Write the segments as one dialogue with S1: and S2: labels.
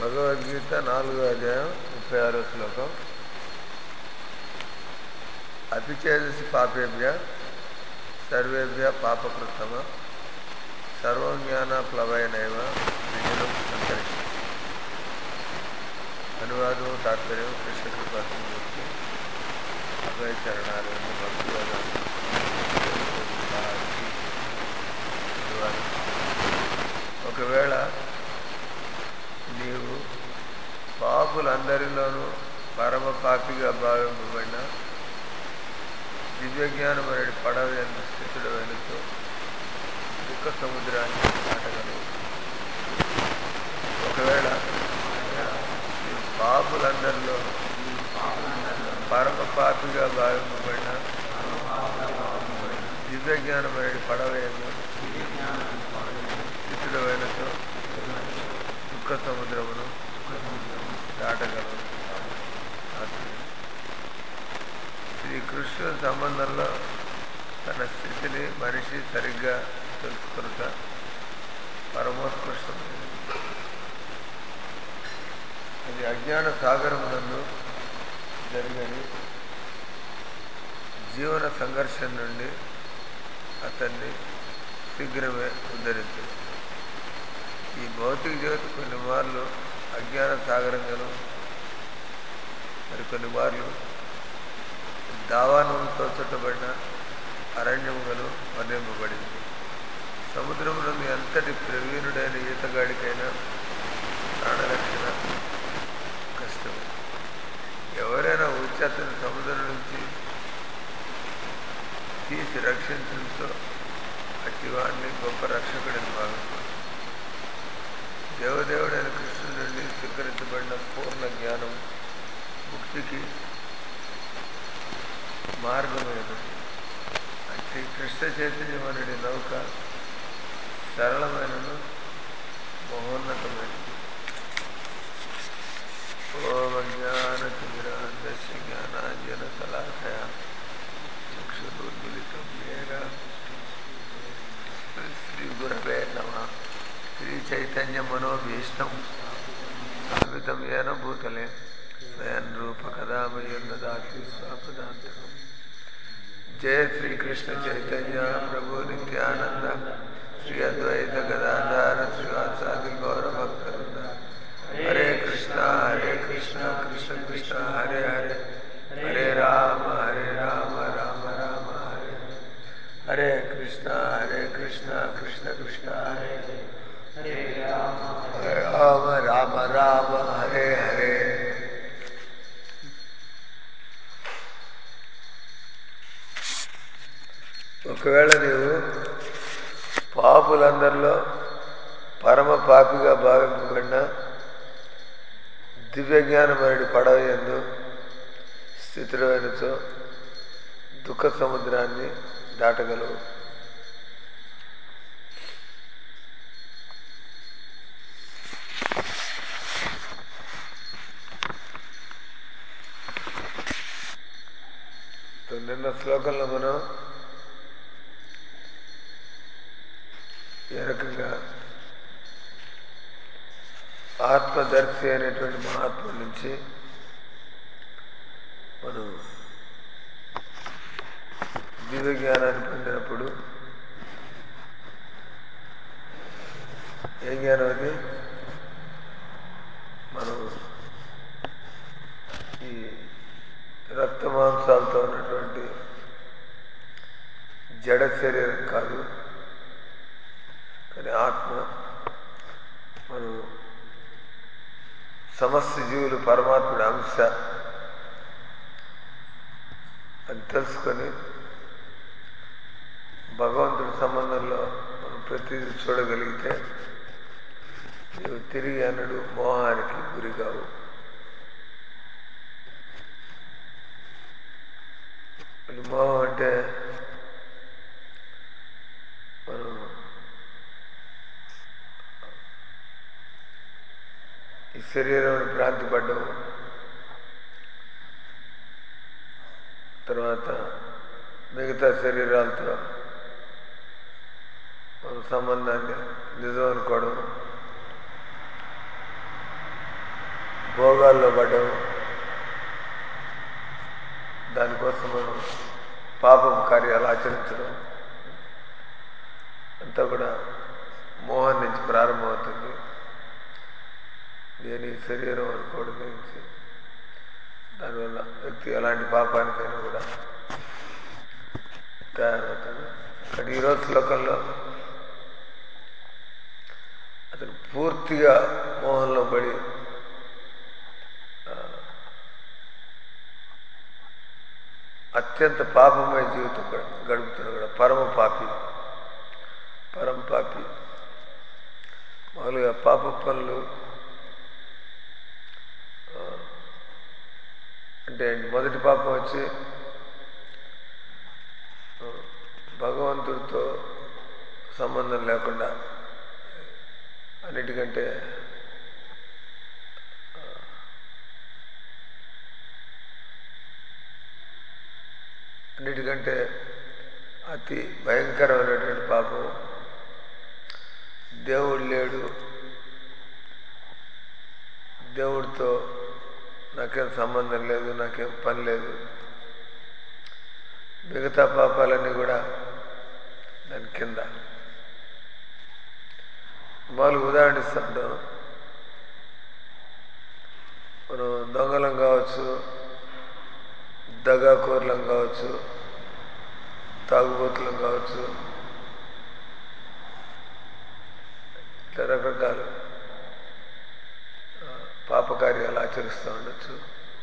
S1: భగవద్గీత నాలుగో అధ్యాయం ముప్పై ఆరో శ్లోకం అపిచేదసి పాపేభ్య సర్వేభ్య పాపకృత్తమ సర్వం జ్ఞాన ప్లవయనైవ విజయం సంతరిక్ష అనువాదం తాత్పర్యం కృష్ణ కృపాత్మూర్తి అభయ చరణాలను భక్తులను అనువాదం ఒకవేళ నీవు పాపులందరిలోనూ పరమ పాపిగా భావింపబడిన దివ్యజ్ఞానం అనేది పడవ ఎంత స్థితుడు వెనుక దుఃఖ సముద్రాన్ని దాటగలవు ఒకవేళ నీవు పాపులందరిలో పరమ పాపిగా భావింపబడిన దివ్యజ్ఞానం అనేది పడవ ఎందు స్థితుడు వెనుక దుఃఖ సముద్రమును దాటగలవు శ్రీ కృష్ణుని సంబంధంలో తన స్థితిని మనిషి సరిగ్గా తెలుసుకునుట పరమోత్కృష్టమైనది అది అజ్ఞాన సాగరమునందు జరిగని జీవన సంఘర్షణ నుండి అతన్ని శీఘ్రమే ఉద్ధరించు ఈ భౌతిక జ్యోతి కొన్ని మార్లు అజ్ఞాన సాగరంగాను మరి కొన్ని మార్లు దావానంతో చుట్టబడిన అరణ్యముగాను వర్ణింపబడింది సముద్రం నుండి ఎంతటి ప్రవీణుడైన ఈతగాడికైనా ప్రాణరక్షణ కష్టమే ఎవరైనా ఉచ్చేతను సముద్రం నుంచి తీసి రక్షించడంతో అట్టివాడిని గొప్ప రక్షకుడిని భావిస్తాడు దేవదేవుడైన కృష్ణుడి నుండి స్వీకరించబడిన పూర్ణ జ్ఞానం ముక్తికి మార్గమైనది అట్టి కృష్ణ చైతన్యం అనేది నౌక సరళమైనను మహోన్నతమైనది ఓం జ్ఞాన తిమిరాంధ్య జ్ఞానాంజన శలాకయ చక్షురుద్మిలితం ఏన శ్రీ గురవే నమ శ్రీ చైతన్య మనోభీష్టం స్థాపితం ఏన భూతలే స్వయం రూప కదామయున్నదాతి స్వాపదాంతకం జయ శ్రీకృష్ణ చైతన్య ప్రభు నిత్యానంద శ్రీ అద్వైత గదాధార శ్రీవాసాది గౌర భక్తవృంద హరే కృష్ణ హరే కృష్ణ కృష్ణ కృష్ణ హరే హరే హరే రామ హరే రామ రామ రామ హరే హరే కృష్ణ హరే కృష్ణ కృష్ణ కృష్ణ హరే హరే హరే రామ రామ రామ హరే హరే ఒకవేళ నీవు పాపులందరిలో పరమ పాపిగా భావింపబడిన దివ్యజ్ఞానమయుడి పడవ ఎందు స్థితుడైనచో దుఃఖ సముద్రాన్ని దాటగలవు నిన్న శ్లోకంలో మనం ఏ రకంగా ఆత్మదర్శి అనేటువంటి మహాత్మ నుంచి మనం దివ్య జ్ఞానాన్ని పొందినప్పుడు ఏం జ్ఞానం అది మనం ఈ రక్త మాంసాలతో ఉన్నటువంటి జడ శరీరం కాదు కానీ ఆత్మ మనం సమస్త జీవులు పరమాత్ముడి అంశ అని తెలుసుకొని భగవంతుడి సంబంధంలో మనం ప్రతిదీ చూడగలిగితే నీవు తిరిగి అన్నడు మోహానికి గురి కావు మోహం అంటే మనం ఈ శరీరం భ్రాంతి పడ్డం తర్వాత మిగతా శరీరాలతో మన సంబంధాన్ని నిజం అనుకోవడం భోగాల్లో పడ్డం దానికోసం మనం పాపం కార్యాలు ఆచరించడం అంతా కూడా మోహం నుంచి ప్రారంభమవుతుంది నేను ఈ శరీరం అనుకోవడం నుంచి దానివల్ల వ్యక్తి ఎలాంటి పాపానికైనా కూడా తయారవుతాడు కానీ ఈరోజు శ్లోకంలో అతను పూర్తిగా మోహంలో పడి ఆ, అత్యంత పాపమయ జీవితం గ- గడుపుతున్నాడు కూడా పరమ పాపి పరమ పాపి మామూలుగా పాప పనులు ఆ, అంటే మొదటి పాపం వచ్చి ఆ, భగవంతుడితో సంబంధం లేకుండా అన్నిటికంటే ఆ, అన్నిటికంటే అతి భయంకరమైనటువంటి పాపం దేవుడు లేడు దేవుడితో నాకేం సంబంధం లేదు నాకేం పని లేదు మిగతా పాపాలన్నీ కూడా దాని కింద మామూలుగా ఉదాహరణ ఇస్తుంటాం మనం దొంగలం కావచ్చు దగాకోర్లం కావచ్చు తాగుబోతులం కావచ్చు ఇట్లా రకరకాలు ఆ, పాపకార్యాలు ఆచరిస్తూ ఉండొచ్చు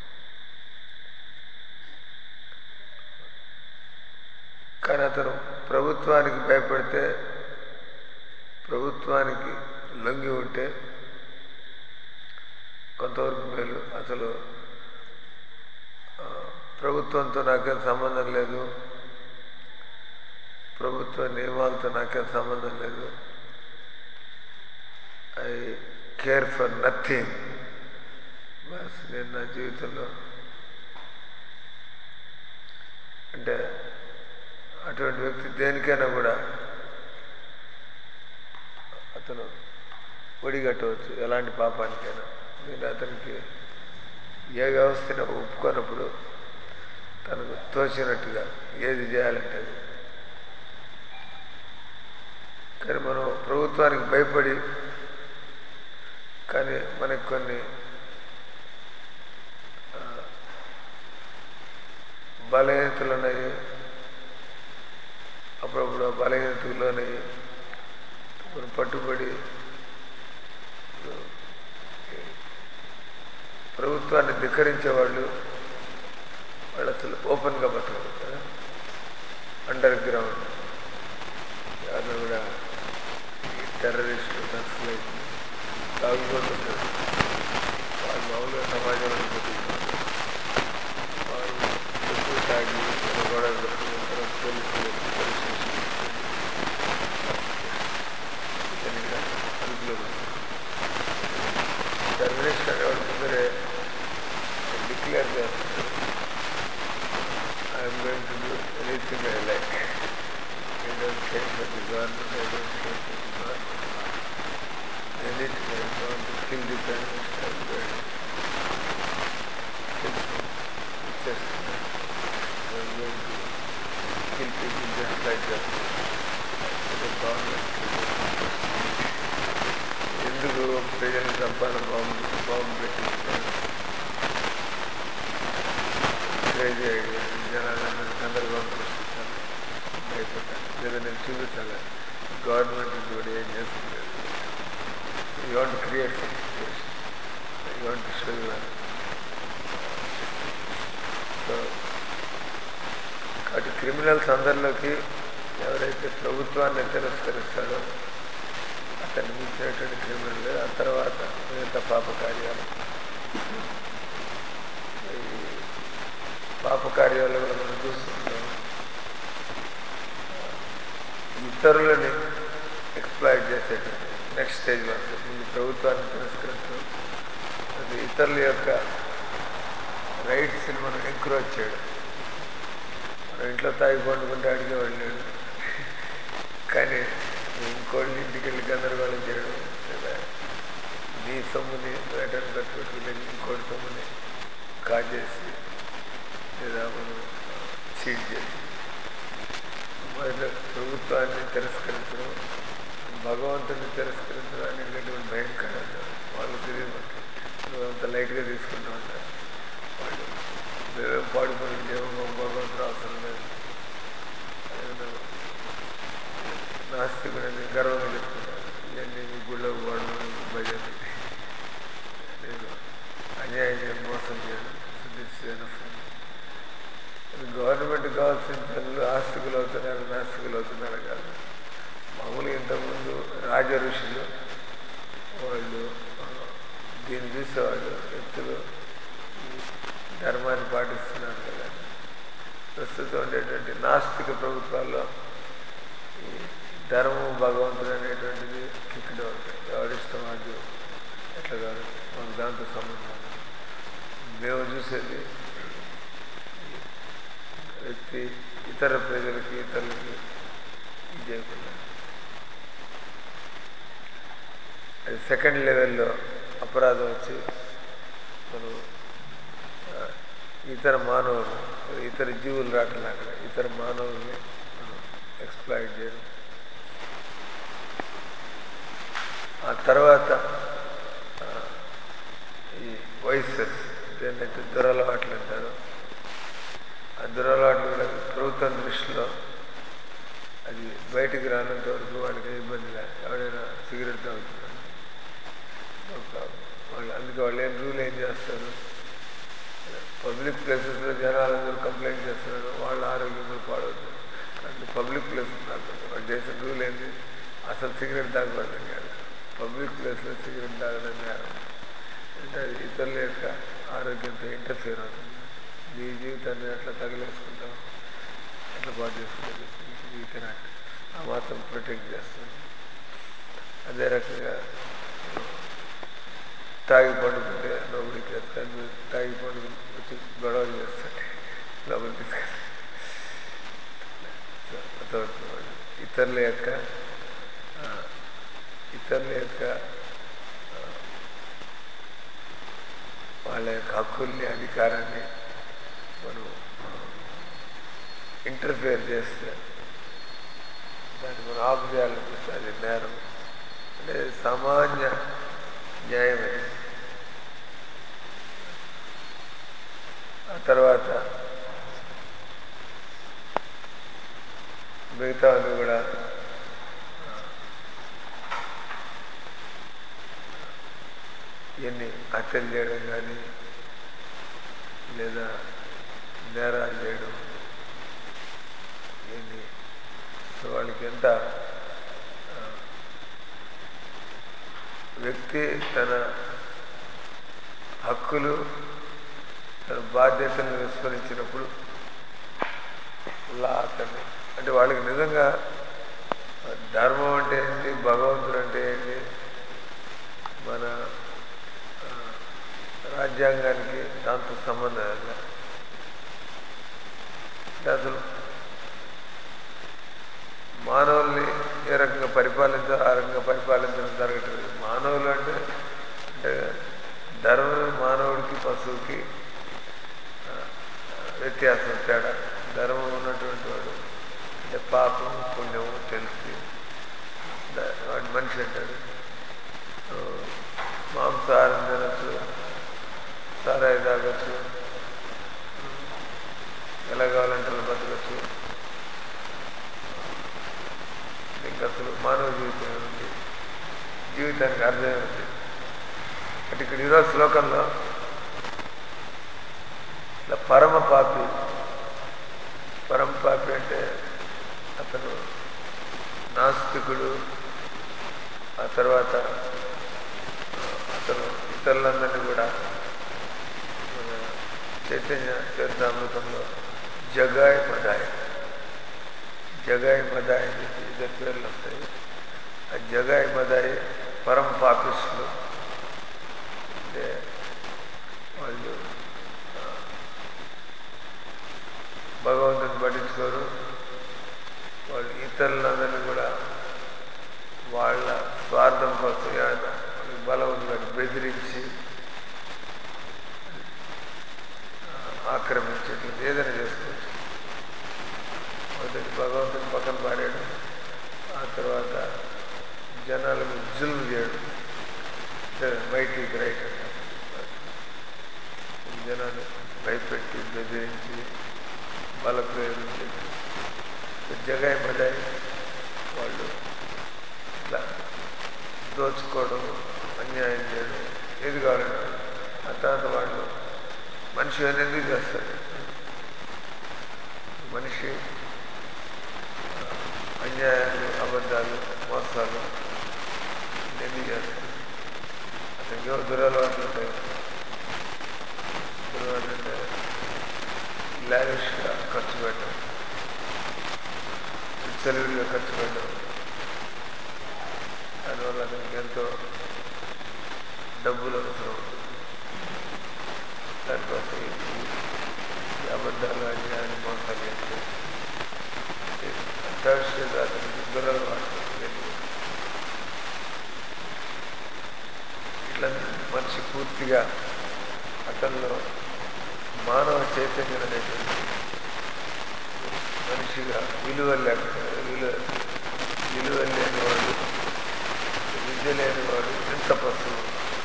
S1: కానీ అతను ప్రభుత్వానికి భయపడితే ప్రభుత్వానికి లొంగి ఉంటే కొంతవరకు మేలు అసలు ఆ, ప్రభుత్వంతో నాకేం సంబంధం లేదు ప్రభుత్వ నియమాలతో నాకేం సంబంధం లేదు ఐ కేర్ ఫర్ నథింగ్ బస్ నేను నా జీవితంలో అంటే అటువంటి వ్యక్తి దేనికైనా కూడా అతను ఒడిగట్టవచ్చు ఎలాంటి పాపానికైనా నేను అతనికి ఏ వ్యవస్థను ఒప్పుకోనప్పుడు తనకు తోచినట్టుగా ఏది చేయాలంటే అది కానీ మనం ప్రభుత్వానికి భయపడి కానీ మనకు కొన్ని ఆ, బలహీనతలు ఉన్నాయి అప్పుడప్పుడు ఆ బలహీనతలు లోనయ్యి మనం పట్టుబడి ప్రభుత్వాన్ని ధిక్కరించే వాళ్ళు వాళ్ళు అసలు ఓపెన్గా బతకరు కదా అండర్ గ్రౌండ్ అది కూడా ఈ టెర్రరిస్టులు నక్సలైట్లు తాగుబోతుంటారు వాళ్ళు మామూలుగా సమాజంలో బతుకుతారు వాళ్ళు ఎక్కువ తాగి ఏదో గొడవ పెట్టుకుని తర్వాత పోలీసులు పోలీస్ స్టేషన్ ఇతని కూడా అదుపులో పడతారు టెర్రరిస్ట్ అనేవాడు ముందరే డిక్లేర్ చేస్తారు I'm going to do anything I like I don't care for the government I don't care for the government anything I want to kill the terrorist I going kill చేస్తున్నారు I'm going to kill people just like that government ఎందుకు ప్రజలు చంపాలని bomb bomb పెట్టించారు crazy idea జనాలందరూ గందరగోళం సృష్టించాలి భయపడ్డాను లేదా నేను చూపించాలి గవర్నమెంట్ కూడా ఏం చేస్తుంది you want create some situation you want show your so కాబట్టి క్రిమినల్స్ అందరిలోకి ఎవరైతే ప్రభుత్వాన్ని తిరస్కరిస్తాడో అతన్ని మించినటువంటి క్రిమినల్ లేదు ఆ తర్వాత మిగతా పాప కార్యాలు ఈ పాప కార్యాలు కూడా మనం చూస్తుంటాం ఇతరులని ఎక్స్ప్లాయిట్ చేసేటువంటి నెక్స్ట్ స్టేజ్ వస్తుంది ముందు ప్రభుత్వాన్ని తిరస్కరించడం అది ఇతరుల యొక్క రైట్స్ని మనం ఎంకరేజ్ చేయడం మనం ఇంట్లో తాగి పండుకుంటే అడిగేవాళ్ళు లేడు కానీ ఇంకోళ్ళ ఇంటికి వెళ్ళి గందరగోళం చేయడం లేదా నీ సొమ్ముని వేటను ఖర్చు పెట్టుకుని ఇంకోటి సొమ్ముని కాజేసి లేదా మనం చీట్ చేసి మొదట ప్రభుత్వాన్ని తిరస్కరించడం భగవంతుని తిరస్కరించడం అనేటటువంటి భయంకరంగా వాళ్ళు తెలియదు మనకి నువ్వు అంత లైట్గా తీసుకుంటూ ఉంటారు వాళ్ళు మేమేం పాడు పనులు చేయము భగవంతుడు అవసరం లేదు ఏమన్నా నాస్తికుడని గర్వంగా చెప్తున్నారు ఇవన్నీ నీ గుళ్ళో పోవడం భజన నేను అన్యాయం చేయను మోసం చేయను దిస్ గవర్నమెంట్ కావాల్సిన పనులు ఆస్తికులు అవుతున్నారు నాస్తికులు అవుతున్నారు కాదు మామూలుగా ఇంతకుముందు రాజ ఋషులు వాళ్ళు ఆ, దీన్ని చూసేవాళ్ళు వ్యక్తులు ఈ ధర్మాన్ని పాటిస్తున్నారు కదా ప్రస్తుతం ఉండేటువంటి నాస్తిక ప్రభుత్వాల్లో ఈ ధర్మం భగవంతుడు అనేటువంటిది కిక్కిడ అవుతాయి ఎవరిష్టం అది ఎట్లా కాదు మాకు దాంతో సంబంధం లేదు. మేము చూసేది ఈ వ్యక్తి ఇతర ప్రజలకి ఇతరులకి ఇది చేయకుండా అది సెకండ్ లెవెల్లో అపరాధం వచ్చి మనం ఆ, ఇతర మానవులు ఇతర జీవులు రావట్లే అక్కడ ఇతర మానవుల్ని మనం ఎక్స్ప్లాయిట్ చేయడం ఆ తర్వాత ఆ, ఈ వయసెస్ దేన్నైతే దురలవాట్లు అంటారు ఆ దురలవాట్లు కూడా ప్రభుత్వం దృష్టిలో అది బయటికి రానంత వరకు వాడికి ఇబ్బంది లేదు ఎవడైనా సిగరెట్ తాగుతున్నాడు నో ప్రాబ్లం వాళ్ళు అందుకే వాళ్ళు ఏం రూల్ ఏం చేస్తారు పబ్లిక్ ప్లేసెస్లో జనాలందరూ కంప్లైంట్ చేస్తున్నారు వాళ్ళ ఆరోగ్యం కూడా పాడవుతుంది అంటే పబ్లిక్ ప్లేసెస్ తాగకూడదు వాళ్ళు చేసిన రూల్ ఏంటి అసలు సిగరెట్ తాగకూడదు కాదు పబ్లిక్ ప్లేస్లో సిగరెట్ తాగడం నేరం అంటే అది ఇతరుల యొక్క ఆరోగ్యంతో ఇంటర్ఫియర్ అవుతుంది నీ జీవితాన్ని ఎట్లా తగిలేసుకుంటాం ఎట్లా పాటు చేసుకుంటాం యూ కెనాట్ ఆ మాత్రం ప్రొటెక్ట్ చేస్తుంది అదే రకంగా తాగి పండుకుంటే లోపలికి ఎత్తాను తాగి పండుగ వచ్చి గొడవలు చేస్తాడు లోపలికి తీసుకెళ్ళి సో అంతవరకు వాళ్ళు ఇతరుల యొక్క ఆ, ఇతరుల యొక్క ఆ, వాళ్ళ యొక్క హక్కుల్ని అధికారాన్ని మనం ఇంటర్ఫియర్ చేస్తే దాన్ని మనం ఆఫ్ చేయాలనిపిస్తే అది నేరం అంటే సామాన్య న్యాయం అది ఆ తర్వాత మిగతావన్నీ కూడా ఇవన్నీ హత్యలు చేయడం కానీ లేదా నేరాలు చేయడం ఇవన్నీ సో వాళ్ళకి ఎంత ఆ, వ్యక్తి తన హక్కులు తన బాధ్యతలను విస్మరించినప్పుడు లా అతన్ని అంటే వాళ్ళకి నిజంగా ధర్మం అంటే ఏంటి భగవంతుడు అంటే ఏంటి మన ఆ, రాజ్యాంగానికి దాంతో సంబంధం లేదు అంటే అసలు మానవుల్ని ఏ రకంగా పరిపాలించాలో ఆ రకంగా పరిపాలించడం జరగట్లేదు మానవులు అంటే అంటే ధర్మం మానవుడికి పశువుకి ఆ, వ్యత్యాసం తేడా ధర్మం ఉన్నటువంటి వాడు అంటే పాపం పుణ్యము తెలిసి దా- వాడు మనిషి అంటాడు ఆ, మాంసాహారం తినచ్చు సారాయి తాగొచ్చు ఎలా కావాలంటే అలా బతకచ్చు ఇంకా అసలు మానవ జీవితం ఉంది జీవితానికి అర్థమే ఉంది అంటే ఇక్కడ ఈరోజు శ్లోకంలో ఇట్లా పరమ పాపి పరమ పాపి అంటే అతను నాస్తికుడు ఆ తర్వాత ఆ, అతను ఇతరులందరినీ కూడా మన చైతన్య చరితామృతంలో జగాయ్ మదాయ్ జగాయ్ మదాయ్ అని చెప్పి ఇద్దరు పేర్లు వస్తాయి ఆ జగాయ్ మదాయ్ పరమ పాపిస్టులు అంటే వాళ్ళు ఆ, భగవంతుని పట్టించుకోరు వాళ్ళు ఇతరులందరినీ కూడా వాళ్ళ స్వార్థం కోసం ఏమైనా వాళ్ళకి బలం ఉంది వాడిని బెదిరించి ఆ, ఆక్రమించేటువంటి ఏదైనా చేసుకోవచ్చు మొదటి భగవంతుని పక్కన పారేయడం ఆ తర్వాత జనాలకు జుల్మ్ చేయడం మైటీ రైట్ జనాన్ని భయపెట్టి బెదిరించి బలప్రయోగం చేసి జగాయి బజాయి వాళ్ళు ఇట్లా దోచుకోవడం అన్యాయం చేయడం ఏది కావాలంటే ఆ తర్వాత వాళ్ళు మనిషి అనేది చేస్తారు మనిషి ఆ, అన్యాయాలు అబద్ధాలు మోసాలు ఎందుకు చేస్తారు అతనికి ఏవో దురలవాట్లు ఉంటాయి దురలవాట్లు అంటే లావిష్గా ఖర్చు పెట్టడం విచ్చలవిడిగా ఖర్చు పెట్టడం దానివల్ల అతనికి ఎంతో డబ్బులు అవసరం ఉంటుంది దానికోసం ఈ ఈ అబద్ధాలు అన్యాయాలు మోసాలు చేస్తే థర్డ్ స్టేజ్ అతనికి దురలవాట్లు తెలియదు ఇట్లా మనిషి పూర్తిగా అతనిలో మానవ చైతన్యం అనేటువంటి మనిషిగా విలువ లేకుండా విలువ విలువ లేనివాడు విద్య లేనివాడు ఎంత పశువు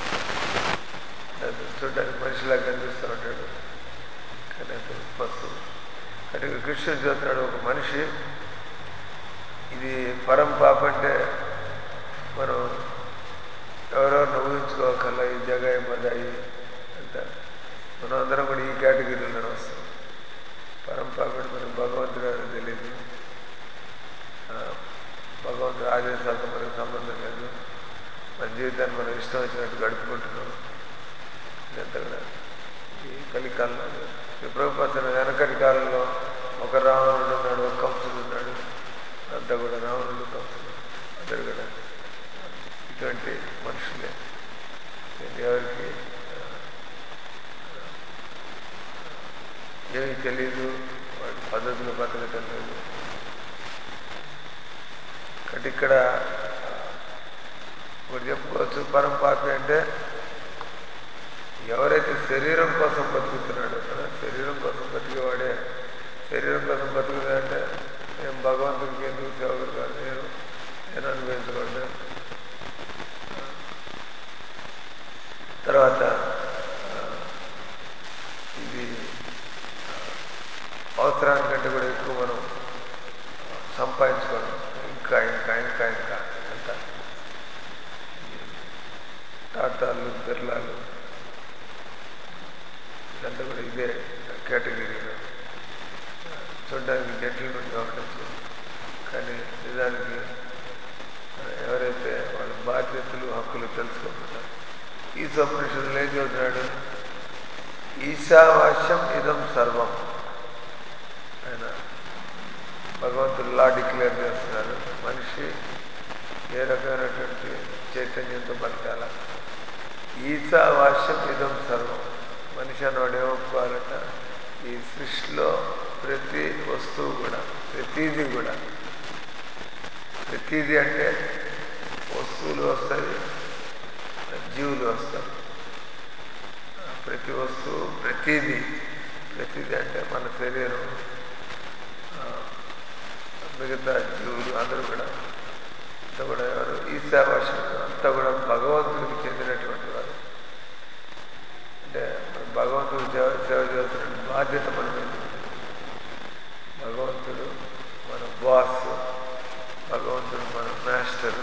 S1: అతను చూడడానికి మనిషిలా కనిపిస్తూ ఉంటాడు కానీ అతను పశువు అంటే కృష్ణుడు చూస్తున్నాడు ఒక మనిషి ఇది పరం పాప అంటే మనం ఎవరెవరిని ఊహించుకోకల్లా ఈ జగాయి మదాయి అంట మనం అందరం కూడా ఈ కేటగిరీలోనే వస్తాం పరం పాపటి మనకు భగవంతుడు అని తెలియదు ఆ, భగవంతుడు ఆదేశాలతో మనకు సంబంధం లేదు మన జీవితాన్ని మనం ఇష్టం వచ్చినట్టు గడుపుకుంటున్నాం ఇదంతా కూడా ఈ కలికాలంలో ఈ ప్రభుత్వం వెనకటి కాలంలో ఒక రావణుడు ఉన్నాడు ఒక కంసుడు ఉన్నాడు అంతా కూడా రావణుడు కంసుడు అందరు కూడా ఇటువంటి మనుషులే ఎవరికి ఆ, ఏమీ తెలియదు వాడి పద్ధతులు బతకటం లేదు కాబట్టి ఇక్కడ ఒకటి చెప్పుకోవచ్చు పరం పాపి అంటే ఎవరైతే శరీరం కోసం బతుకుతున్నాడో కదా శరీరం కోసం బతికేవాడే శరీరం కోసం బతుకుతాడంటే నేను భగవంతుడికి ఎందుకు సేవకుడు కాదు నేను నేను అనుభవించకూడదు తర్వాత ఆ, ఇది అవసరానికంటే కూడా ఎక్కువ మనం సంపాదించుకోవడం ఇంకా ఇంకా ఇంకా ఇంకా అంత టాటాలు బిర్లాలు ఇదంతా కూడా ఇదే కేటగిరీలో చూడడానికి జెంటిల్మెన్ కావచ్చు కానీ నిజానికి ఎవరైతే వాళ్ళ బాధ్యతలు హక్కులు తెలుసుకోకుండా ఈ స్వప్నిషత్తులు ఏం చెబుతున్నాడు ఈశావాస్యం ఇదం సర్వం ఆయన భగవంతుడు లా డిక్లేర్ చేస్తున్నారు మనిషి ఏ రకమైనటువంటి చైతన్యంతో బతకాల ఈశావాస్యం ఇదం సర్వం మనిషి అన్నవాడు ఏమొప్పుకోవాలంట ఈ సృష్టిలో ప్రతి వస్తువు కూడా ప్రతిదీ కూడా ప్రతిదీ అంటే వస్తువులు వస్తాయి జీవులు వస్తాయి ప్రతి వస్తువు ప్రతిదీ ప్రతిదీ అంటే మన శరీరం ఆ, మిగతా జీవులు అందరూ కూడా అంతా కూడా ఎవరు ఈశావాసం అంతా కూడా భగవంతుడికి చెందినటువంటి వారు అంటే మనం భగవంతుడు సేవ సేవ చేస్తున్న బాధ్యత మన మీద ఉంది. భగవంతుడు మన బాస్ భగవంతుడు మన మాస్టర్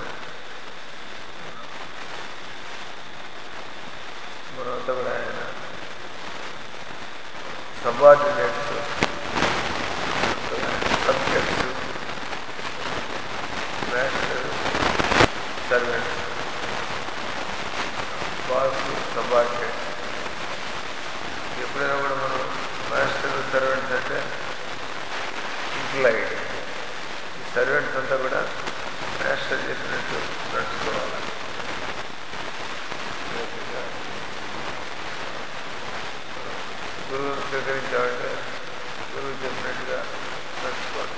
S1: మనమంతా కూడా ఆయన subordinates subjects master servants boss subordinates ఎప్పుడైనా కూడా మనం మాస్టర్ సర్వెంట్స్ అంటే ఇంప్లాయిడ్ ఈ సర్వెంట్స్ అంతా కూడా మాస్టర్ చెప్పినట్టు నడుచుకోవాలి ఈ రకంగా మనం గురువును స్వీకరించామంటే గురువు చెప్పినట్టుగా నడుచుకోవాలి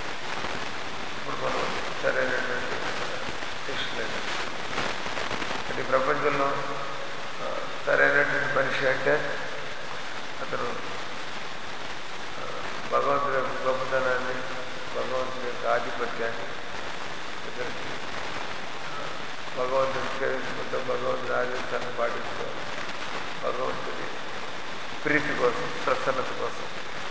S1: ఇప్పుడు మనం సరైనటువంటి శిష్యులని అంటే ఈ ప్రపంచంలో ఆ, సరైనటువంటి మనిషి అంటే అతను ఆ, భగవంతుడి యొక్క గొప్పతనాన్ని భగవంతుడి యొక్క ఆధిపత్యాన్ని ఇతనికి ఆ, భగవంతుని సేవించుకుంటూ భగవంతుడి ఆదేశాలను పాటిస్తూ భగవంతుడి ప్రీతి కోసం ప్రసన్నత కోసం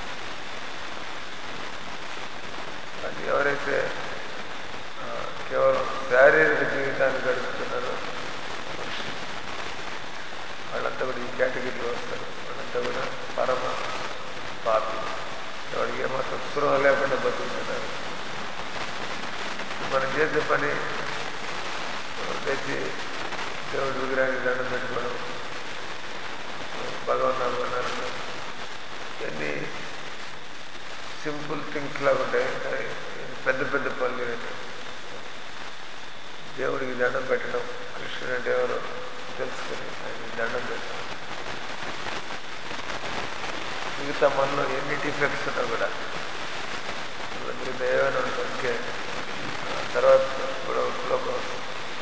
S1: అది ఎవరైతే ఆ, కేవలం శారీరక జీవితాన్ని గడుపుతున్నారో మనుషులు వాళ్ళంతా కూడా ఈ కేటగిరీలో వస్తారు వాళ్ళంతా కూడా పరమ పాపి వాడికి ఏమాత్రం స్పృహ లేకుండా బతుకుతున్నారు మనం చేసే పని తెచ్చి దేవుడి విగ్రహానికి దండం పెట్టుకోవడం భగవన్ నామన్నారు ఇవన్నీ సింపుల్ థింగ్స్ లాగా ఉంటాయి కానీ పెద్ద పెద్ద పనులు ఇవన్నీ. దేవుడికి దండం పెట్టడం కృష్ణుడు అంటే ఎవరో తెలుసుకుని ఆయన దండం పెట్టడం మిగతా మనలో ఎన్ని డిఫెక్ట్స్ ఉన్నా కూడా అందులో మిగతా ఏమైనా ఉంటే తర్వాత కూడా శ్లోకం వస్తుంది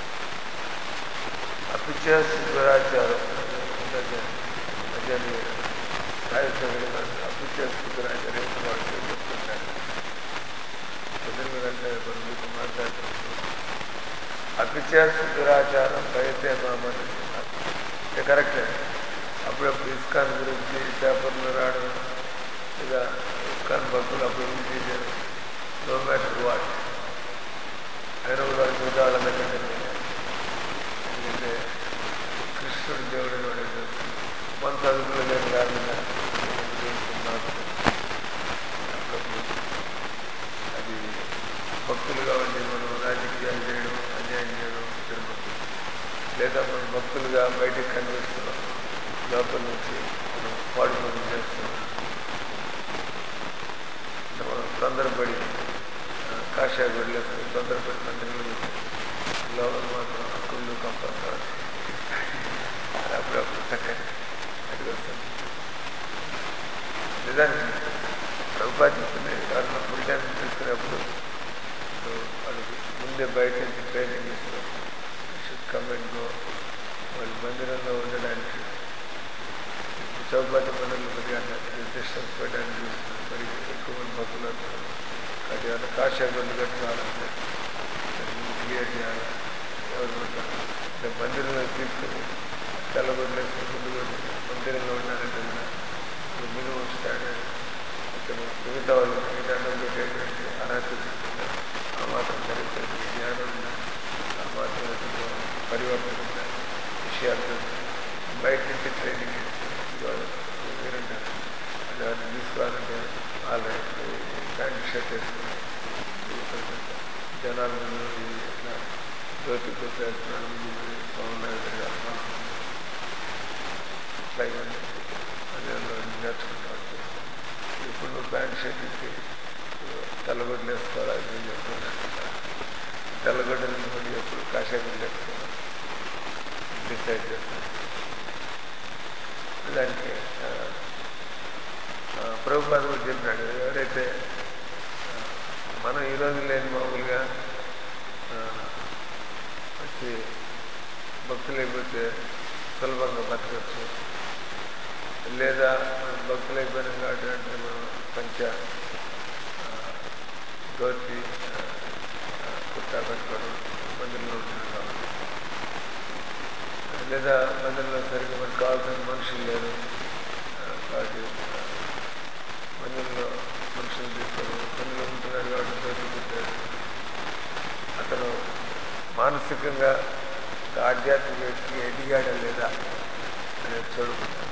S1: అపిచేస్ దురాచారం అజని రాజశేఖర్ అపిచేస్ దురాచారం వాడు చెప్తుంటాడు ఎదురుగా వెళ్తే కొన్ని మీకు మాట్లాడుతున్నారు అపిచేస్ దురాచారం భయతే మామని ఇది కరెక్టే అప్పుడప్పుడు ఇస్కాన్ గురించి పేపర్లు రావడం ఇక ఇస్కాన్ భక్తులు అప్పుడు ఇది చేయడం నో మ్యాటర్ వాట్ అయినా కూడా వాళ్ళు మిగతా వాళ్ళందరికంటే ఎందుకంటే కృష్ణుడు దేవుడు అని వాడికి తెలుసు మన చదువుకులు లేని కారణంగా మాత్రం అప్పుడప్పుడు అది భక్తులుగా ఉండి మనం రాజకీయాలు చేయడం అన్యాయం చేయడం తిరుగుతుంది లేదా మనం భక్తులుగా బయటకు కనిపిస్తున్నాం లోపల నుంచి మనం పాడు పనులు చేస్తున్నాం అంటే మనం తొందరపడి ఆ, కాషాయ వదిలేసుకుని తొందరపడి మందిరంలో కూర్చొని లోపల మాత్రం కుళ్ళు కంపంగా అది అప్పుడప్పుడు చక్కని అది వస్తుంది నిజానికి ప్రభుపాద చెప్తుంది ఎవరైనా ఫుల్ టైం తీసుకునేప్పుడు సో వాళ్ళకి ముందే బయట నుంచి ట్రైనింగ్ ఇస్తారు షుడ్ కమ్ అండ్ గో వాళ్ళు మందిరంలో ఉండడానికి ఇప్పుడు చౌపాతి మండలి కొద్దిగా డిస్టెన్స్ పెట్టడానికి చూస్తున్నారు మరి ఎక్కువ మంది భక్తులు వస్తారు అది ఏమైనా కాషాయాలు కట్టుకోవాలంటే క్లియర్ చేయాలి ఎవరు ఉంటారు అంటే మందిరంలో తీసుకుని తెల్లగొడ్లేసుకుని ముందు వచ్చి మందిరంలో ఉండాలంటే కూడా మినిమం స్టాండర్డ్ అతను మిగతా వాళ్ళు దండం పెట్టేటువంటి అర్హత తీసుకుంటారు ఆ మాత్రం జరిగిపోయింది జ్ఞానం ఉందా ఆ మాత్రం అతను పరివర్తన ఉందా విషయాలు తెలుసు బయట నుంచి ట్రైనింగ్ ఇచ్చి మీరంటారు అది వాటిని తీసుకోవాలంటే ఆల్రెడీ ప్యాంట్ షర్ట్ వేసుకుని తిరుగుతుంటారు. జనాల ముందు ఈ ఇట్లా జ్యోతి గుర్తేస్తున్నాడు ముందు పోయి స్వామి తిరగాలి మనసు ఇట్లా ఇవన్నీ అందులో నేర్చుకుంటా ఉంటారు ఇప్పుడు నువ్వు ప్యాంట్ షర్ట్ ఇచ్చి తెల్లగొడ్లు వేసుకోవాలి నేను చెప్తున్నా తెల్లగొడ్డలు నుండి ఎప్పుడు కాషాయం వేసుకోవాలి డిసైడ్ చేస్తాను దానికి ఆ, ఆ, ప్రభుపాద కూడా చెప్పినాడు ఎవరైతే ఆ, మనం ఈరోజు లేని మామూలుగా ఆ, వచ్చి భక్తులు అయిపోతే సులభంగా బతకచ్చు లేదా మనం భక్తులు అయిపోయినాం కాబట్టి అంటే మనం పంచ ఆ, ధోతి ఆ, ఆ, కుర్తా కట్టుకోవడం మందిరంలో ఉంటున్నాం కాబట్టి లేదా మందిరంలో సరిగ్గా మనకు కావాల్సిన మనుషులు లేరు ఆ, కాబట్టి ఆ, మందిరంలో మనుషులు తీసుకోవడం మందిరంలో ఉంటున్నాడు కాబట్టి ధోతి కుర్తా వేసుకోవడం అతను మానసికంగా ఒక ఆధ్యాత్మిక వ్యక్తిగా ఎదిగాడా లేదా అనేది చూడకుండా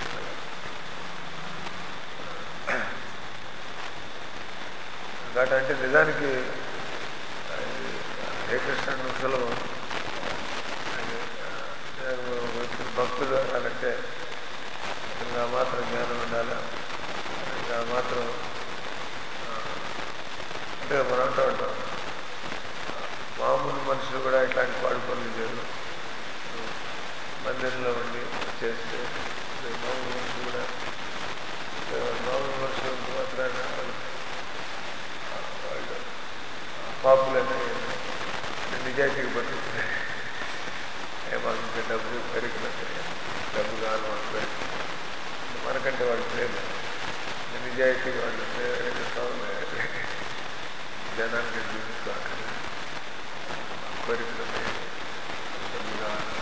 S1: కాబట్టి అంటే నిజానికి అది హే కృష్ణ అన్న సులభం అది ఆ, ఒక వ్యక్తి భక్తుడు అనాలంటే అతనికి ఆ మాత్రం జ్ఞానం ఉండాలి అతనికి ఆ మాత్రం ఆ, అంటే మనం అంటూ ఉంటాం ఆ, మామూలు మనుషులు కూడా ఇట్లాంటి పాడు పనులు చేయరు నువ్వు మందిరంలో ఉండి చేస్తే రేపు మామూలు మనుషులు కూడా ఆ, మామూలు మనుషులు ఉంటే మాత్రాన వాళ్ళు ఆ, వాళ్ళు పాపులనే నిజాయితీగా బతుకుతున్నాయి ఏ మాకు ఇంకా డబ్బు పెరిగినట్టు డబ్బు కావాలి మాకు పెరిగి మనకంటే వాళ్ళు లేదు నిజాయితీగా వాళ్ళు ఉంటే రెండు సంవత్సరాలు జనానికి జీవిస్తాను కోరికలు ఉన్నాయి డబ్బు కావాలి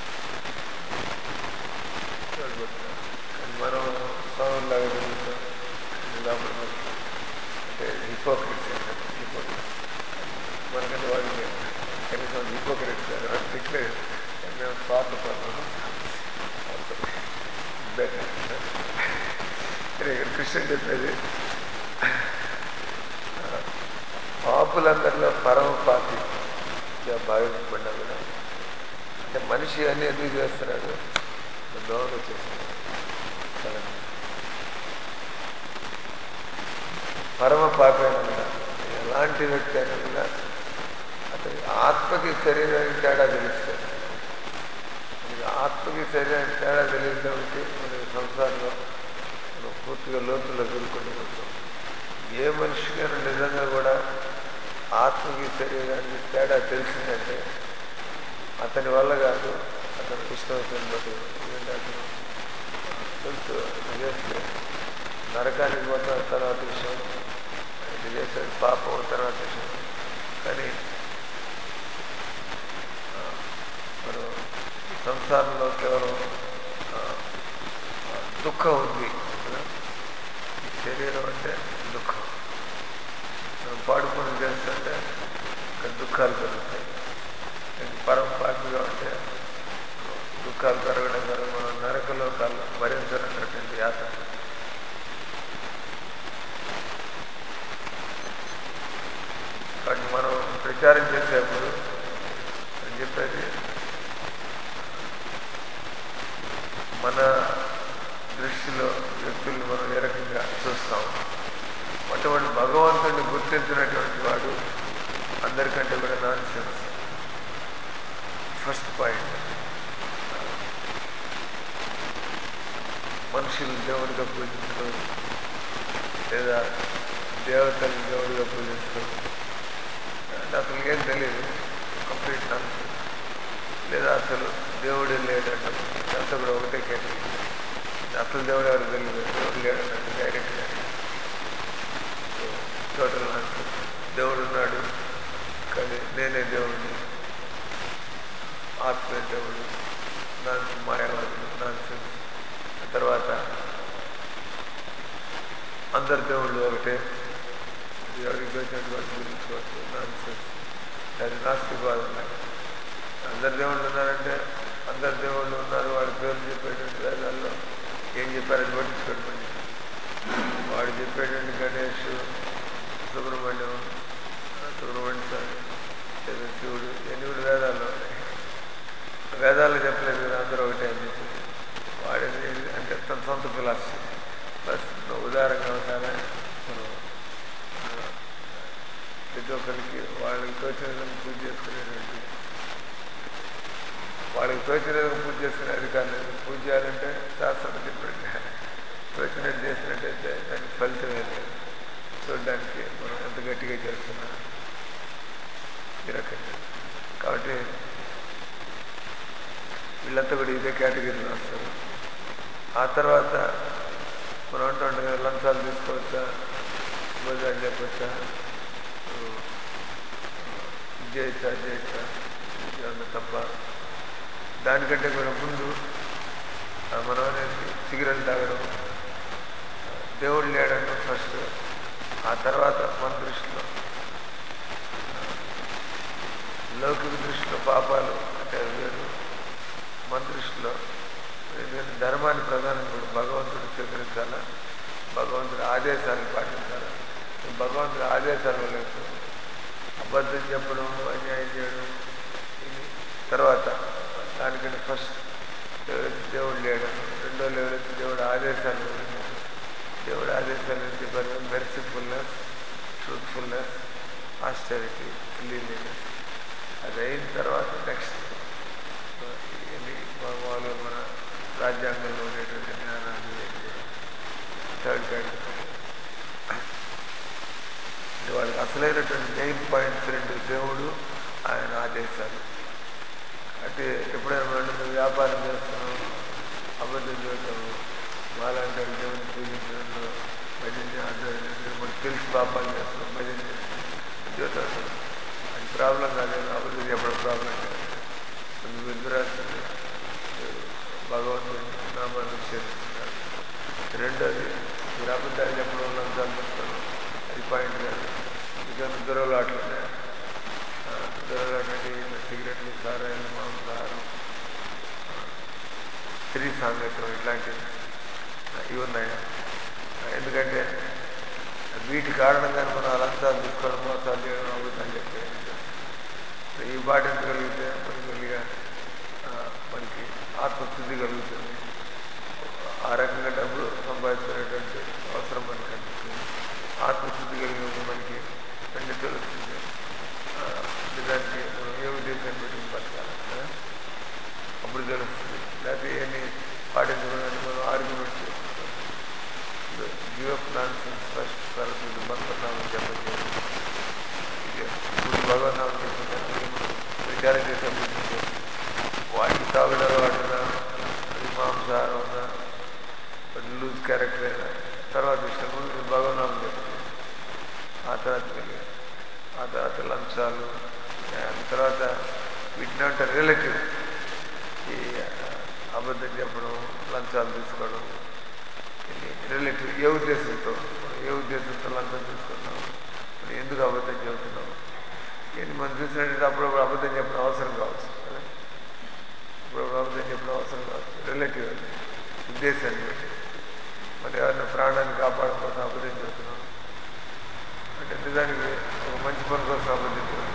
S1: సరిపోతుంది. కానీ మనం స్వామిలాగా తిరుగుతాం లోపల మనకి అంటే హిపోక్రసీ హిపోక్రసీ మనకంటే వాడికి కనీసం హిపోక్రసీ వాడు డిక్లేర్ మేము స్వార్థ పనులు బెటర్ ఇక్కడ కృష్ణుడు చెప్పేది పాపులందరిలో పరమ పాపి భావించబడ్డా కూడా అంటే మనిషి అన్ని ఎందుకు చేస్తున్నాడు దోమలు వచ్చేస్తున్నాడు సడన్ పరమ పాపి అయినా కూడా ఎలాంటి వ్యక్తి అయినా కూడా అతని ఆత్మకి శరీరానికి తేడా తెలుస్తుంది మనకి ఆత్మకి శరీరానికి తేడా తెలియదు కాబట్టి మనకి సంసారంలో మనం పూర్తిగా లోతుల్లో దొరుకుంటూ పోతాం ఏ మనిషికైనా నిజంగా కూడా ఆత్మకి శరీరానికి తేడా తెలిసిందంటే అతని వల్ల కాదు అతను కృష్ణవతిని బట్టి ఎందుకంటే అతను తెలుసు ఇది చేస్తే నరకానికి పోతాం తర్వాత విషయం ఇది చేస్తే పాపం తర్వాత విషయం కానీ ఆ, మనం ఈ సంసారంలో కేవలం ఆ, ఆ, దుఃఖం ఉంది కదా? ఈ శరీరం అంటే దుఃఖం మనం పాడు పనులు చేస్తుంటే ఇక్కడ దుఃఖాలు కలుగుతాయి కానీ పరం పాపిగా ఉంటే దుఃఖాలు కలగడం కదా మనం నరకలో కాలు భరించాలన్నటువంటి యాత కాబట్టి మనం ప్రచారం చేసేప్పుడు అని చెప్పేది మన దృష్టిలో వ్యక్తుల్ని మనం ఏ రకంగా చూస్తాం అటువంటి భగవంతుడిని గుర్తించినటువంటి వాడు అందరికంటే కూడా నాన్ సెన్స్ ఫస్ట్ పాయింట్ మనుషులు దేవుడిగా పూజించడం లేదా దేవతలు దేవుడిగా పూజించడం అంటే అసలు ఏం తెలియదు కంప్లీట్ నాన్ లేదా అసలు దేవుడే లేడంటే అంతా కూడా ఒకటే కేటగిరీ అసలు దేవుడు ఎవరు తెలియదు దేవుడు లేడన్నట్టు డైరెక్ట్గా టోటల్ నాకు దేవుడు ఉన్నాడు కానీ నేనే దేవుడిని ఆత్మే దేవుడు నాన్స్ మాయావాదులు నాన్సెన్స్ తర్వాత అందరు దేవుళ్ళు ఒకటే అది ఎవరికి వచ్చినట్టు వాళ్ళు గురించుకోవచ్చు నాన్సెన్స్ అది నాస్తికవాదం లాగా అందరు దేవుళ్ళు ఉన్నారంటే అందరు దేవుళ్ళు ఉన్నారు వాడి పేర్లు చెప్పేటువంటి వేదాల్లో ఏం చెప్పారు అది పట్టించుకోండి వాడు చెప్పేటువంటి గణేష్ సుబ్రహ్మణ్యం సుబ్రహ్మణ్య స్వామి లేదా శివుడు ఇవన్నీ కూడా వేదాల్లో ఉన్నాయి వేదాల్లో చెప్పలేదు కదా అందరూ ఒకటే అని చెప్పి వాడిని అంటే తన సొంత ఫిలాసఫీ బస్ నువ్వు ఉదారంగా ఉండాలని మనం ఆ, ప్రతి ఒక్కరికి వాళ్ళకి తోచిన విధంగా పూజ చేసుకునేటువంటి వాళ్ళకి తోచిన విధంగా పూజ చేసుకునే అధికారం లేదు పూజ చేయాలంటే శాస్త్రం చెప్పినట్టు తోచినట్టు చేసినట్టయితే దానికి ఫలితమే లేదు చూడడానికి మనం ఎంత గట్టిగా చేస్తున్నా ఈ రకంగా కాబట్టి వీళ్ళంతా కూడా ఇదే కేటగిరీలో వస్తారు ఆ తర్వాత మనం అంటుంటాం కదా లంచాలు తీసుకోవచ్చా భోజనాలు చెప్పచ్చా ఇది చేయొచ్చా అది చేయొచ్చా ఏమన్నా తప్ప దానికంటే కూడా ముందు ఆ మనం అనేది సిగరెట్ తాగడం ఆ, దేవుడు లేడంటే ఫస్ట్ ఆ తర్వాత మన దృష్టిలో ఆ, లౌకిక దృష్టిలో పాపాలు అంటే అవి వేరు మన దృష్టిలో ఎందుకంటే ధర్మాన్ని ప్రధానం కూడా భగవంతుడు స్వీకరించాలా భగవంతుడి ఆదేశాలను పాటించాలా భగవంతుడి ఆదేశాలు లేదు అబద్ధం చెప్పడం అన్యాయం చేయడం ఇది తర్వాత దానికంటే ఫస్ట్ ఎవరైతే దేవుడు లేడు రెండో ఎవరైతే దేవుడు ఆదేశాలు వదిలించాడు. దేవుడు ఆదేశాలు ఏం చెప్పారు మెర్సిఫుల్నెస్ ట్రూత్ఫుల్నెస్ ఆస్టరిటీ క్లీన్లీనెస్ అది అయిన తర్వాత నెక్స్ట్ ఇది మామూలుగా మన రాజ్యాంగంలో ఉండేటువంటి జ్ఞానాలు ఇవన్నీ కూడా థర్డ్ కేటగిరీ ఇది వాళ్ళకి అసలైనటువంటి మెయిన్ పాయింట్స్ రెండు దేవుడు ఆయన ఆదేశాలు అంటే ఎప్పుడైనా మనం మేము వ్యాపారం చేస్తున్నాం అబద్ధం చూడటం వాళ్ళంటే దేవుని పూజించడంలో భజన ఆధ్వర్యం మనకు తెలిసి పాపాలు చేస్తున్నాం భజన చేస్తున్నాం చూస్తాం అది ప్రాబ్లం కాదు అబద్ధం చెప్పడం ప్రాబ్లం కాదు కొంచెం విద్రాస్తులు భగవంతుని నామాన్ని నిషేధిస్తున్నారు రెండోది మీరు అబద్ధాలు చెప్పడం లంచాలు తీసుకోవడం అది పాయింట్ కాదు ఇంకా దొరలాట్లు ఉన్నాయి దొరలాట్లు అంటే ఇట్లా సిగరెట్లు సారాయిలు మాంసాహారం స్త్రీ సాంగత్యం ఇట్లాంటివి ఇవి ఉన్నాయా ఎందుకంటే వీటి కారణంగానే మనం లంచాలు తీసుకోవడం మోసాలు చేయడం అబద్ధాలు చెప్పేది ఈ పాటించగలిగితే మనకి మెల్లిగా ఆ, మనకి ఆత్మశుద్ధి కలుగుతుంది ఆ రకంగా డబ్బు సంపాదించుకునేటువంటి అవసరం మనకి అనిపిస్తుంది ఆత్మశుద్ధి కలిగినప్పుడు మనకి అన్ని తెలుస్తుంది ఆ, నిజానికి మనం ఏ ఉద్దేశాన్ని పెట్టుకుని బతకాలి కదా? అప్పుడు తెలుస్తుంది లేకపోతే ఏమి పాటించకుండా మనం ఆర్గ్యుమెంట్ చేసుకుంటాం give up nonsense first Saraswati భక్తనామం చెప్పడం జరిగింది ఇది ఇప్పుడు భగవన్నామం చెప్పుకుంటాను విచారం చేసే బుద్ధి వాటికి తాగుడు అలవాటు ఉన్నా అది మాంసాహారం ఉన్నా వాటి లూజ్ క్యారెక్టర్ అయినా తర్వాత విషయం ముందు నేను భగవన్నామం చెప్తాను ఆ తర్వాత వెళ్ళి ఆ తర్వాత లంచాలు ఆ తర్వాత వీటిని అంటారు రిలేటివ్ ఈ అబద్ధం చెప్పడం లంచాలు తీసుకోవడం రిలేటివ్ ఏ ఉద్దేశంతో మనం ఏ ఉద్దేశంతో లంచం తీసుకున్నాం మనం ఎందుకు అబద్ధం చెబుతున్నాం ఏంటి మనం చూసినట్టు అప్పుడప్పుడు అబద్ధం చెప్పడం అవసరం కావచ్చు కదా అప్పుడప్పుడు అబద్ధం చెప్పడం అవసరం కావచ్చు రిలేటివ్ అది ఉద్దేశాన్ని బట్టి మరి ఎవరైనా ప్రాణాన్ని కాపాడడం కోసం అబద్ధం చెబుతున్నాం అంటే నిజానికి ఒక మంచి పని కోసం అబద్ధం చెబుతున్నాం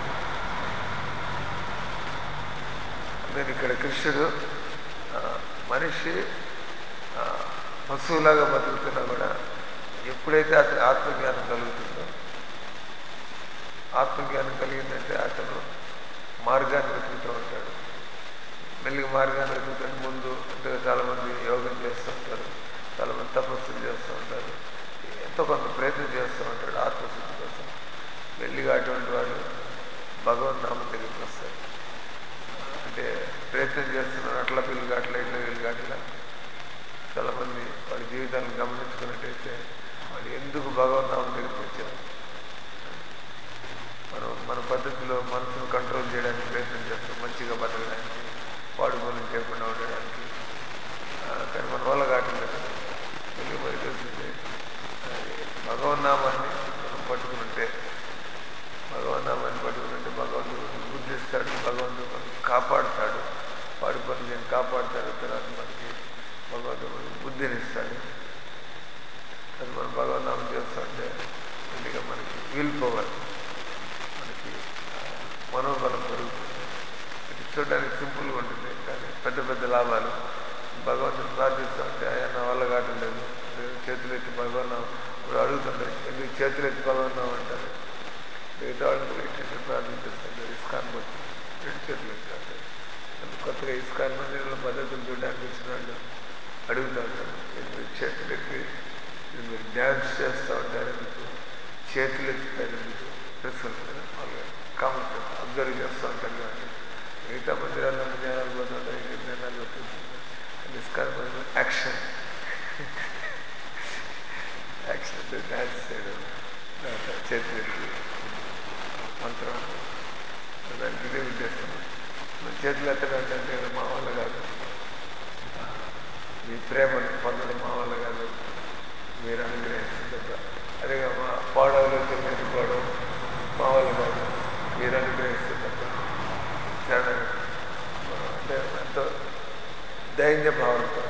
S1: నేను ఇక్కడ కృష్ణుడు ఆ, మనిషి ఆ, పశువులాగా బతుకుతున్నా కూడా ఎప్పుడైతే అతని ఆత్మజ్ఞానం కలుగుతుందో ఆత్మజ్ఞానం కలిగిందంటే అతను మార్గాన్ని వెతుకుతూ ఉంటాడు మెల్లిగా మార్గాన్ని వెతుకుతాడు ముందు అంటే చాలామంది యోగం చేస్తూ ఉంటారు చాలామంది తపస్సులు చేస్తూ ఉంటారు ఎంతో కొంత ప్రయత్నం చేస్తూ ఉంటాడు ఆత్మశుద్ధి కోసం మెల్లిగా అటువంటి వాడు భగవన్ నామం దగ్గరికి వస్తాడు అంటే ప్రయత్నం చేస్తున్నారు అట్లా పిల్లలు అట్లా ఇట్లా వీళ్ళు అట్లా చాలామంది వాళ్ళ జీవితాలను గమనించుకున్నట్టయితే వాళ్ళు ఎందుకు భగవన్నామం దగ్గరికి వచ్చారు మనం మన పద్ధతిలో మనసును కంట్రోల్ చేయడానికి ప్రయత్నం చేస్తాం మంచిగా బతకడానికి వాడు పనులు చేయకుండా ఉండడానికి ఆ, కానీ మన వల్ల కావట్లేదు ఎందుకు మరి తెలిసింది అది భగవన్నామాన్ని మనం పట్టుకుని ఉంటే భగవన్నామాన్ని పట్టుకుని ఉంటే భగవంతుడు మనల్ని బుద్ధిస్తాడు భగవంతుడు మనల్ని కాపాడుతాడు వాడి పనులు నేను కాపాడుతాడు తర్వాత మనకి భగవంతుడు మనకి బుద్ధినిస్తాడు అది మనం భగవన్నామం చేస్తుంటే ఎందుకంటే మనకి విల్ పవర్ మనకి ఆ, మనోబలం పెరుగుతుంది ఇది చూడడానికి సింపుల్గా ఉంటుంది కానీ పెద్ద పెద్ద లాభాలు భగవంతుని ప్రార్థిస్తూ ఉంటే ఆయన నా వల్ల కావటం లేదు నేను చేతులు ఎత్తి భగవన్నాం ఇప్పుడు అడుగుతుంటారు ఎందుకు చేతులు ఎత్తి భగవన్నాం అంటారు మిగతా వాళ్ళని ఏంటంటే ప్రార్థించేస్తుంటారు ఇస్కాన్ బట్టి రెండు చేతులు ఎత్తి అంటారు అందుకు కొత్తగా ఇస్కాన్ మందిరంలో పద్ధతులు చూడడానికి వచ్చిన వాళ్ళు అడుగుతూ ఉంటారు ఎందుకు చేతులు ఎత్తి ఇది మీరు డ్యాన్స్ చేస్తూ ఉంటారు ఎందుకు చేతులు ఎత్తుతారు ఎందుకు తెలుస్తుంది కదా వాళ్ళు కామన్ సెన్స్ అబ్జర్వ్ చేస్తూ ఉంటారు కాబట్టి మిగతా మందిరాల్లో జ్ఞానాలు పోతుంటారు ఇంకా జ్ఞానాలు వచ్చేస్తుంది ఇస్కాన్ మందిరం యాక్షన్ యాక్షన్ అంటే డ్యాన్స్ చేయడం తర్వాత చేతులు ఎత్తి మంత్రం దానికి ఇదే ఉద్దేశం మన చేతులు ఎత్తడం అంటే మా వల్ల కాదు మీ ప్రేమను పొందడం మా వల్ల కాదు మీరు అనుగ్రహిస్తుంది తప్ప అదే మా పాడవలో చెల్లెట్టుకోవడం మా వల్ల కాదు మీరు అనుగ్రహిస్తుంది తప్ప చాలా అంటే ఎంతో దైన్య భావంతో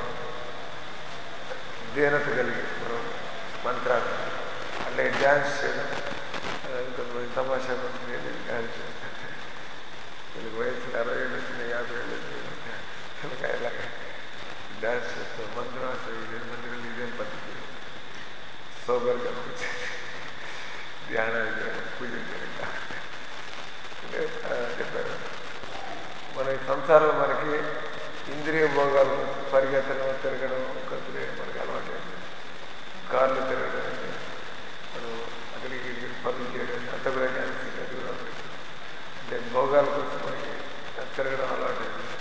S1: దీనత కలిగి మనం మంత్రాలు అంటే డ్యాన్స్ చేయడం అలాగే కొంతమంది తమాషా కొంతమంది డ్యాన్స్ చేస్తారు వీళ్ళకి వయసు అరవై ఏళ్ళు వచ్చిన యాభై ఏళ్ళు వచ్చిన ఇలాగా డ్యాన్స్ చేస్తాం మంత్రం అసలు ఇదేం మందిరం ఇదేం పద్ధతి సోబర్గా అనిపించేది ధ్యానాలు చేయడం పూజలు చేయడం కాకుండా అంటే, ఆ, చెప్పారు మన ఈ సంసారంలో మనకి ఇంద్రియ భోగాలు పరిగెత్తడం తిరగడం కత్తులు మనకి అలవాటు అయింది కార్లు తిరగడం అంటే మనం అక్కడికి ఇక్కడికి పనులు చేయడం అంత కూడా డ్యాన్స్ అది కూడా ఒకటి. అంటే భోగాల కోసం మనకి తిరగడం అలవాటు అయింది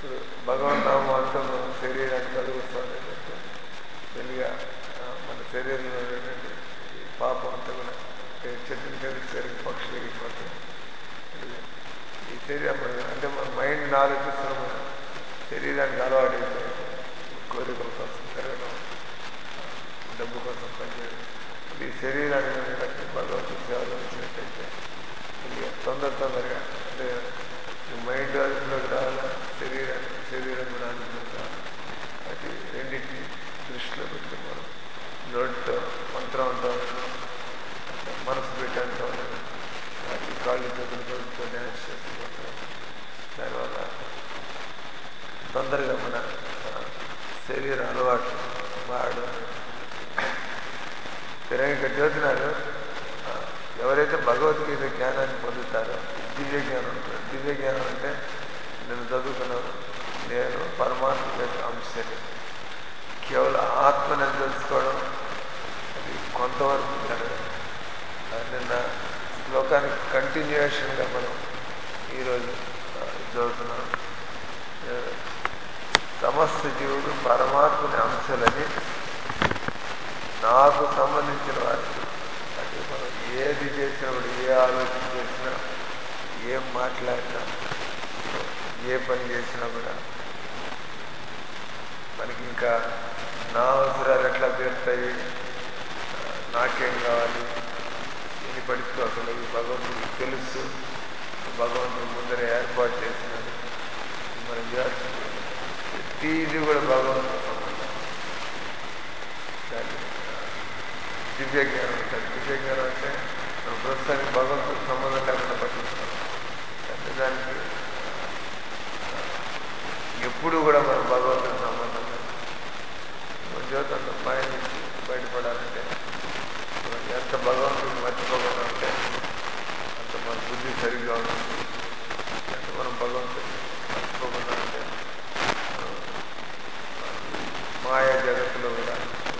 S1: ఇప్పుడు భగవంతాము అంటున్నాం శరీరాన్ని కలిగిస్తుంది అంటే మెల్లిగా ఆ, మన శరీరంలో ఉన్నటువంటి ఈ పాపం అంతా కూడా ఏ చెట్టుని కలిసి పక్షులు ఎగిరిపోతాయి ఈ శరీరం మన- అంటే మన మైండ్ ఆలోచిస్తున్నాం మన శరీరానికి అలవాటు అయిపోయింది కోరికల కోసం తిరగడం డబ్బు కోసం పనిచేయడం ఈ శరీరాన్ని కనుక భగవంతుడి సేవలో వచ్చినట్టయితే ఇది తొందర తొందరగా అంటే ఈ మైండ్ అదుపులోకి రావాలా శరీరాన్ని శరీరం కూడా అదుపులోకి రావాలి అది రెండింటిని దృష్టిలో పెట్టుకుని మనం నోటితో మంత్రం అంటూ ఉండడం మనసు పెట్టి అంటూ ఉండడం వాటి కాళ్ళు చేతులు కలుపుతో డ్యాన్స్ చేస్తూ ఉండడం దానివల్ల తొందరగా మన ఆ, శరీర అలవాటు మారడం స్థిరంగా ఇక్కడ చదువుతున్నారు ఆ, ఎవరైతే భగవద్గీత జ్ఞానాన్ని పొందుతారో దివ్య జ్ఞానం అంటారు దివ్య జ్ఞానం అంటే నేను చదువుకున్నాను నేను పరమాత్మ యొక్క అంశని కేవలం ఆత్మని తెలుసుకోవడం అది కొంతవరకు జరగదు ఆ, నిన్న శ్లోకానికి కంటిన్యూషన్గా మనం ఈరోజు ఆ, చదువుతున్నాం ఆ, సమస్త జీవుడు పరమాత్మని అంశాలని నాకు సంబంధించిన వారికి అంటే మనం ఏది చేసినప్పుడు ఏ ఆలోచన చేసినా ఏం మాట్లాడినా ఏ పని చేసినా కూడా మనకి ఇంకా నా అవసరాలు ఎట్లా తీరుతాయి ఆ, నాకేం కావాలి ఎన్ని పరిస్థితులు అసలు ఈ భగవంతుడికి తెలుసు భగవంతుడు ముందర ఏర్పాటు చేసినాడు మనం చేయాల్సింది ప్రతిదీ కూడా భగవంతుడు సంబంధం దాన్ని ఆ, దివ్య జ్ఞానం అంటారు దివ్య జ్ఞానం అంటే మనం ప్రస్తుతానికి భగవంతుడు సంబంధం లేకుండా పట్టిస్తున్నాం అంటే దానికి ఆ, ఎప్పుడు కూడా మనం భగవంతుడి సంబంధం లేదు మన జీవితంలో మాయ నుంచి బయటపడాలంటే మనం ఎంత భగవంతుడిని మర్చిపోకుండా ఉంటే అంత మన బుద్ధి సరిగ్గా ఉంటుంది ఎంత మనం భగవంతుడిని మర్చిపోకుండా ఉంటే ఆ, మాయా జగత్తులో కూడా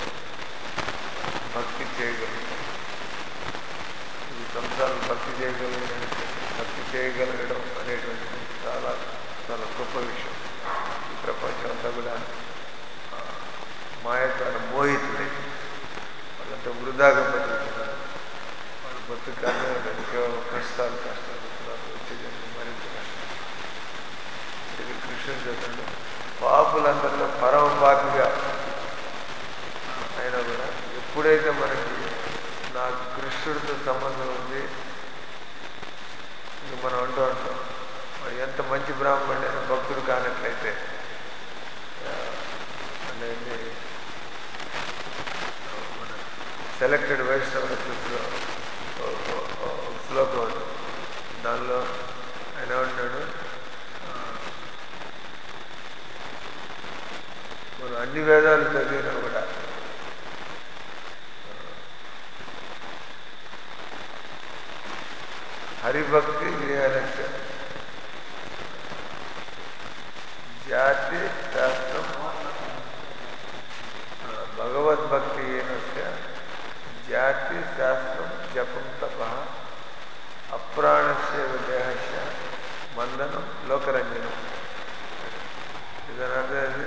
S1: భక్తి చేయగలుగుతాం ఈ సంసారం భక్తి చేయగలిగిన భక్తి చేయగలగడం అనేటువంటిది చాలా చాలా గొప్ప విషయం ఈ ప్రపంచం అంతా కూడా ఆ, మాయ ద్వారా మోహితులై వాళ్ళంతా వృధాగా బతుకుతున్నారు వాళ్ళ బతుకు కారణం లేదు కేవలం కష్టాలు కష్టాలు తర్వాత వచ్చేది మరింత కష్టం ఇది కృష్ణుడు చెప్తాడు పాపులందరిలో పరమ పాపిగా అయినా కూడా ఎప్పుడైతే మనకి నాకు కృష్ణుడితో సంబంధం ఉంది ఇంక మనం అంటూ ఉంటాం వాడు ఎంత మంచి బ్రాహ్మణుడైన భక్తుడు కానట్లయితే ఆ, అనేది మన సెలెక్టెడ్ వైష్ణవ లిస్టులో శ్లోకం ఉంది దానిలో ఆయన ఏమంటాడు ఆ, మనం అన్ని వేదాలు చదివినా కూడా హరిభక్తి విహారస్య జాతి శాస్త్రం ఆ, భగవద్భక్తి హీనస్య జాతి శాస్త్రం జపం తప అప్రాణస్య దేహస్య మందనం లోకరంజనం ఇదని అర్థం ఏంది?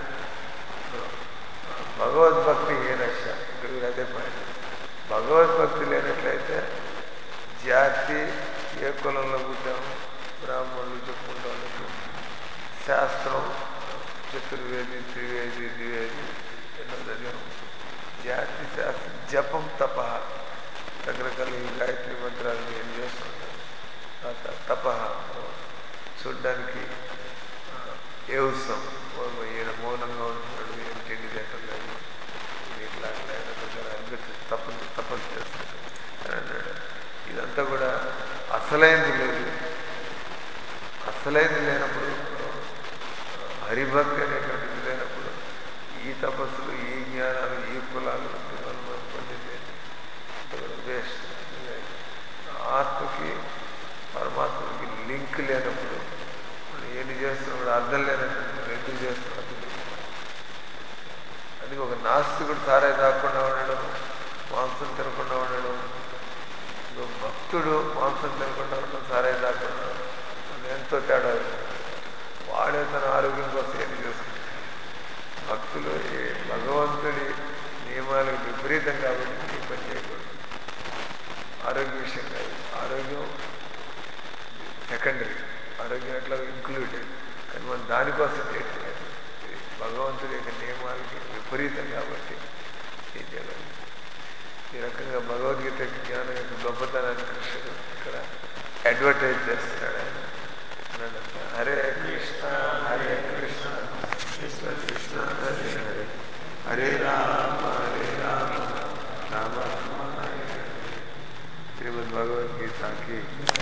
S1: భగవద్భక్తి హీనస్య ఇక్కడ వీరు అదే పాయింట్ భగవద్భక్తి లేనట్లయితే జాతి ఏ కులంలో పుట్టాము బ్రాహ్మణులు చెప్పుకుంటూ ఉన్నట్టు శాస్త్రం చతుర్వేది త్రివేది ద్వివేది ఎన్నో చదివాము జాతి శాస్త్రం జపం తప రకరకాల ఈ గాయత్రి మంత్రాలు ఏం చేస్తుంటారు తర్వాత తప చూడ్డానికి ఆ, ఏవుస్తాం ఓ, ఈయన మౌనంగా ఉంటున్నాడు ఏం తిండి తింటలేదు ఇది ఇట్లా అట్లా రకరకాల అనిపిస్తుంది తపస్సు తపస్సు చేస్తుంటాడు అని అన్నాడు ఇదంతా కూడా అసలైంది లేదు అసలైంది లేనప్పుడు ఆ, హరిభక్తి అనేటువంటిది లేనప్పుడు ఈ తపస్సులు ఈ జ్ఞానాలు ఈ కులాలు దీనివల్ల మనం పొందింది ఏంటి? అంతా కూడా వేస్ట్ ఆత్మకి పరమాత్మకి లింక్ లేనప్పుడు మనం ఎన్ని చేస్తున్నాం కూడా అర్థం లేనప్పుడు మనం ఎందుకు చేస్తున్నాం అర్థం లేదు. అందుకే ఒక నాస్తికుడు సారాయి తాగకుండా ఉండడం మాంసం తినకుండా ఉండడం ఇంకో భక్తుడు మాంసం తినకుండా ఉండడం సారాయి తాగకుండా ఉండడం అది ఎంతో తేడా ఉంది. వాడే తన ఆరోగ్యం కోసం ఏం చేసుకుంటాడు భక్తులు ఏ భగవంతుడి నియమాలకు విపరీతం కాబట్టి ఈ పని చేయకూడదు ఆరోగ్య విషయం కాదు ఆరోగ్యం సెకండరీ ఆరోగ్యం ఎట్లా ఇంక్లూడెడ్ కానీ మనం దానికోసం చేయట్లేదు ఇది భగవంతుడి యొక్క నియమాలకి విపరీతం కాబట్టి ఏం చేయాలి ఈ రకంగా భగవద్గీత జ్ఞానం యొక్క గొప్పతనాన్ని కృష్ణుడు ఇక్కడ అడ్వర్టైజ్ చేస్తున్నాడు ఆయన అన్నాడంట, హరే కృష్ణ హరే కృష్ణ కృష్ణ కృష్ణ హరే హరే హరే రామ హరే రామ రామ రామ హరే హరే శ్రీమద్ భగవద్గీతకి